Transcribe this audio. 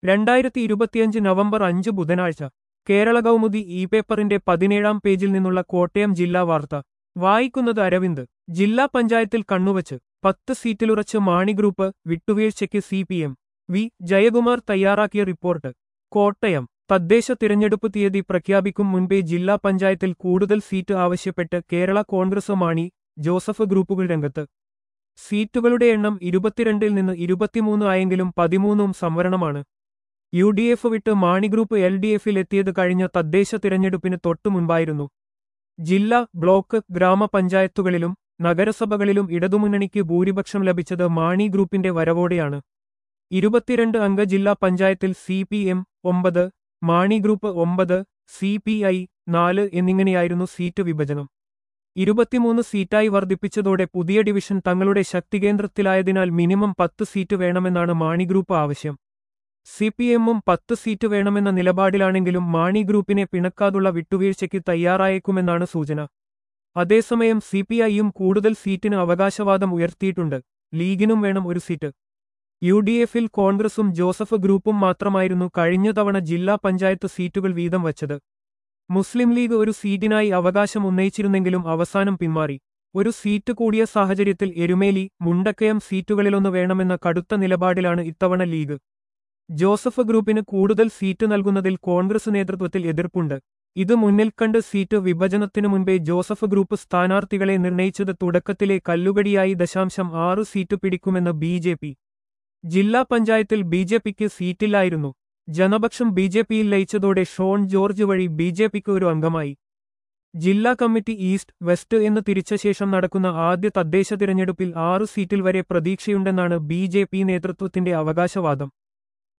രണ്ടായിരത്തി ഇരുപത്തിയഞ്ച് നവംബർ അഞ്ച് ബുധനാഴ്ച കേരള കൗമുദി ഇ പേപ്പറിന്റെ പതിനേഴാം പേജിൽ നിന്നുള്ള കോട്ടയം ജില്ലാ വാർത്ത വായിക്കുന്നത് അരവിന്ദ് ജില്ലാ പഞ്ചായത്തിൽ കണ്ണുവച്ച് പത്ത് സീറ്റിലുറച്ച് മാണി ഗ്രൂപ്പ് വിട്ടുവീഴ്ചയ്ക്ക് C P M V Jayakumar തയ്യാറാക്കിയ റിപ്പോർട്ട് കോട്ടയം തദ്ദേശ തിരഞ്ഞെടുപ്പ് തീയതി പ്രഖ്യാപിക്കും മുൻപേ ജില്ലാ പഞ്ചായത്തിൽ കൂടുതൽ സീറ്റ് ആവശ്യപ്പെട്ട് കേരള കോൺഗ്രസ് മാണി ജോസഫ് ഗ്രൂപ്പുകൾ രംഗത്ത് സീറ്റുകളുടെ എണ്ണം ഇരുപത്തിരണ്ടിൽ നിന്ന് ഇരുപത്തിമൂന്ന് ആയെങ്കിലും പതിമൂന്നും സംവരണമാണ് യു ഡി എഫ് വിട്ട് മാണി ഗ്രൂപ്പ് എൽ ഡി എഫിൽ എത്തിയത് കഴിഞ്ഞ തദ്ദേശ തിരഞ്ഞെടുപ്പിന് തൊട്ടു മുൻപായിരുന്നു ജില്ലാ ബ്ലോക്ക് ഗ്രാമപഞ്ചായത്തുകളിലും നഗരസഭകളിലും ഇടതുമുന്നണിക്ക് ഭൂരിപക്ഷം ലഭിച്ചത് മാണി ഗ്രൂപ്പിന്റെ വരവോടെയാണ് ഇരുപത്തിരണ്ട് അംഗ ജില്ലാ പഞ്ചായത്തിൽ സി പി എം ഒമ്പത് മാണി ഗ്രൂപ്പ് ഒമ്പത് സി പി ഐ നാല് എന്നിങ്ങനെയായിരുന്നു സീറ്റ് വിഭജനം ഇരുപത്തിമൂന്ന് സീറ്റായി വർദ്ധിപ്പിച്ചതോടെ പുതിയ ഡിവിഷൻ തങ്ങളുടെ ശക്തികേന്ദ്രത്തിലായതിനാൽ മിനിമം പത്ത് സീറ്റ് വേണമെന്നാണ് മാണി ഗ്രൂപ്പ് ആവശ്യം സി പി എമ്മും പത്ത് സീറ്റ് വേണമെന്ന നിലപാടിലാണെങ്കിലും മാണി ഗ്രൂപ്പിനെ പിണക്കാതുള്ള വിട്ടുവീഴ്ചയ്ക്ക് തയ്യാറായേക്കുമെന്നാണ് സൂചന അതേസമയം സി പി ഐയും കൂടുതൽ സീറ്റിന് അവകാശവാദം ഉയർത്തിയിട്ടുണ്ട് ലീഗിനും വേണം ഒരു സീറ്റ് യു ഡി എഫിൽ കോൺഗ്രസും ജോസഫ് ഗ്രൂപ്പും മാത്രമായിരുന്നു കഴിഞ്ഞ തവണ ജില്ലാ പഞ്ചായത്ത് സീറ്റുകൾ വീതം വച്ചത് മുസ്ലിം ലീഗ് ഒരു സീറ്റിനായി അവകാശം ഉന്നയിച്ചിരുന്നെങ്കിലും അവസാനം പിന്മാറി ഒരു സീറ്റ് കൂടിയ സാഹചര്യത്തിൽ എരുമേലി മുണ്ടക്കയം സീറ്റുകളിലൊന്ന് വേണമെന്ന കടുത്ത നിലപാടിലാണ് ഇത്തവണ ലീഗ് ജോസഫ് ഗ്രൂപ്പിന് കൂടുതൽ സീറ്റ് നൽകുന്നതിൽ കോൺഗ്രസ് നേതൃത്വത്തിൽ എതിർപ്പുണ്ട് ഇത് മുന്നിൽ കണ്ട് സീറ്റ് വിഭജനത്തിനു മുൻപേ ജോസഫ് ഗ്രൂപ്പ് സ്ഥാനാർത്ഥികളെ നിർണയിച്ചത് തുടക്കത്തിലെ കല്ലുകടിയായി ദശാംശം ആറ് സീറ്റ് പിടിക്കുമെന്ന് ബി ജെ പി ജില്ലാ പഞ്ചായത്തിൽ ബി ജെ പിക്ക് സീറ്റില്ലായിരുന്നു ജനപക്ഷം ബി ജെ പിയിൽ ലയിച്ചതോടെ ഷോൺ ജോർജ് വഴി ബി ജെ പിക്ക് ഒരു അംഗമായി ജില്ലാ കമ്മിറ്റി ഈസ്റ്റ് വെസ്റ്റ് എന്ന് തിരിച്ച ശേഷം നടക്കുന്ന ആദ്യ തദ്ദേശ തിരഞ്ഞെടുപ്പിൽ ആറ് സീറ്റിൽ വരെ പ്രതീക്ഷയുണ്ടെന്നാണ് ബി ജെ പി നേതൃത്വത്തിന്റെ അവകാശവാദം